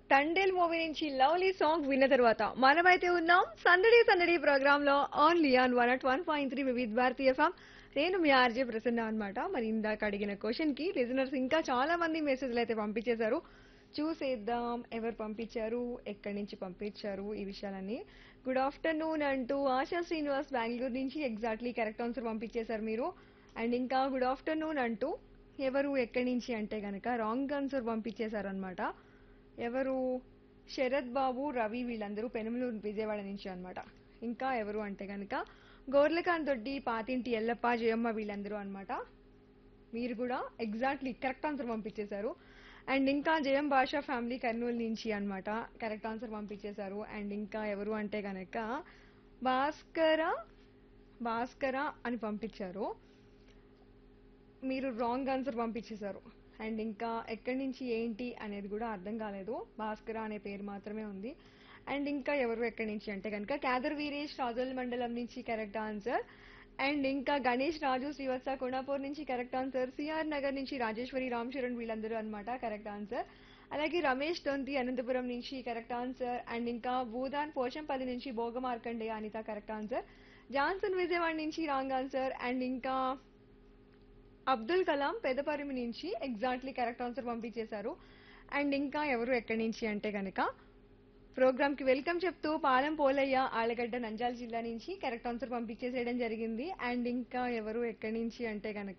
Thandel movie నుంచి lovely song విన్న తర్వాత మనమైతే ఉన్నాం సందడి సందడి ప్రోగ్రామ్ లో only on one at one point three Vividh Bharati FM నేను మీ ఆర్జే ప్రసన్న అనమాట మరి ఇందాక అడిగిన క్వశ్చన్ కి లిజనర్స్ ఇంకా చాలా మంది మెసేజ్లు అయితే పంపించేశారు చూసేద్దాం ఎవరు పంపించారు ఎక్కడి నుంచి పంపించారు ఈ విషయాలన్నీ గుడ్ ఆఫ్టర్నూన్ అంటూ ఆశా శ్రీనివాస్ బెంగళూరు నుంచి ఎగ్జాక్ట్లీ కరెక్ట్ ఆన్సర్ పంపించేశారు మీరు అండ్ ఇంకా గుడ్ ఆఫ్టర్నూన్ అంటూ ఎవరు ఎక్కడి నుంచి అంటే గనక రాంగ్ ఆన్సర్ పంపించేశారు అనమాట ఎవరు శరత్ బాబు రవి వీళ్ళందరూ పెనుమలూరు విజయవాడ నుంచి అన్నమాట ఇంకా ఎవరు అంటే గనక గోర్లకాంత్ దొడ్డి పాతింటి ఎల్లప్ప జయమ్మ వీళ్ళందరూ అన్నమాట మీరు కూడా ఎగ్జాక్ట్లీ కరెక్ట్ ఆన్సర్ పంపించేశారు అండ్ ఇంకా జయం భాషా ఫ్యామిలీ కర్నూలు నుంచి అన్నమాట కరెక్ట్ ఆన్సర్ పంపించేశారు అండ్ ఇంకా ఎవరు అంటే గనక భాస్కర భాస్కర అని పంపించారు మీరు రాంగ్ ఆన్సర్ పంపించేశారు అండ్ ఇంకా ఎక్కడి నుంచి ఏంటి అనేది కూడా అర్థం కాలేదు భాస్కర అనే పేరు మాత్రమే ఉంది అండ్ ఇంకా ఎవరు ఎక్కడి నుంచి అంటే కనుక క్యాదర్ వీరేష్ రాజోల్ మండలం నుంచి కరెక్ట్ ఆన్సర్ అండ్ ఇంకా గణేష్ రాజు శ్రీవత్స కోనాపూర్ నుంచి కరెక్ట్ ఆన్సర్ సిఆర్ నగర్ నుంచి రాజేశ్వరి రామ్ చరణ్ వీళ్ళందరూ అనమాట కరెక్ట్ ఆన్సర్ అలాగే రమేష్ తొంతి అనంతపురం నుంచి కరెక్ట్ ఆన్సర్ అండ్ ఇంకా భూదాన్ పోచంపల్లి నుంచి Bhoga Markande Anitha correct answer Johnson Vijayawada నుంచి రాంగ్ ఆన్సర్ అండ్ ఇంకా అబ్దుల్ కలాం పెదపరిమి నుంచి ఎగ్జాక్ట్లీ కరెక్ట్ ఆన్సర్ పంపించేశారు అండ్ ఇంకా ఎవరు ఎక్కడి నుంచి అంటే కనుక ప్రోగ్రామ్ కి వెల్కమ్ చెప్తూ పాలెం పోలయ్య ఆలగడ్డ నంజాల జిల్లా నుంచి కరెక్ట్ ఆన్సర్ పంపించేసేయడం జరిగింది అండ్ ఇంకా ఎవరు ఎక్కడి నుంచి అంటే కనుక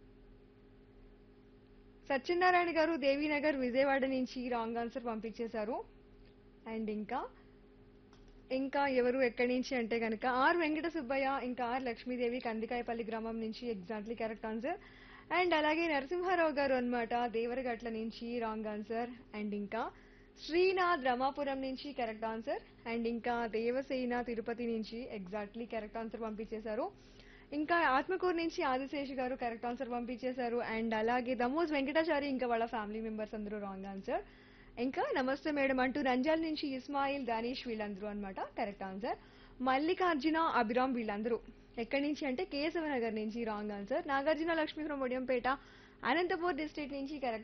సత్యనారాయణ గారు దేవీనగర్ విజయవాడ నుంచి రాంగ్ ఆన్సర్ పంపించేశారు అండ్ ఇంకా ఇంకా ఎవరు ఎక్కడి నుంచి అంటే కనుక ఆర్ వెంకట సుబ్బయ్య ఇంకా ఆర్ లక్ష్మీదేవి కందికాయపల్లి గ్రామం నుంచి ఎగ్జాక్ట్లీ కరెక్ట్ ఆన్సర్ అండ్ అలాగే నరసింహారావు గారు అన్నమాట దేవరగట్ల నుంచి రాంగ్ ఆన్సర్ అండ్ ఇంకా శ్రీనాథ్ రమాపురం నుంచి కరెక్ట్ ఆన్సర్ అండ్ ఇంకా దేవసేన తిరుపతి నుంచి ఎగ్జాక్ట్లీ కరెక్ట్ ఆన్సర్ పంపించేశారు ఇంకా ఆత్మకూరు నుంచి ఆదిశేషి గారు కరెక్ట్ ఆన్సర్ పంపించేశారు అండ్ అలాగే దమోజ్ వెంకటాచారి ఇంకా వాళ్ళ ఫ్యామిలీ మెంబర్స్ అందరూ రాంగ్ ఆన్సర్ ఇంకా నమస్తే మేడం అంటూ నంజాల్ నుంచి ఇస్మాయిల్ దానిష్ వీళ్ళందరూ అన్నమాట కరెక్ట్ ఆన్సర్ మల్లికార్జున అభిరామ్ వీళ్ళందరూ ఎక్కడి నుంచి అంటే కేశవనగర్ నుంచి wrong answer Nagarjuna Lakshmi from Odiyampet Anantapur district నుంచి కరెక్ట్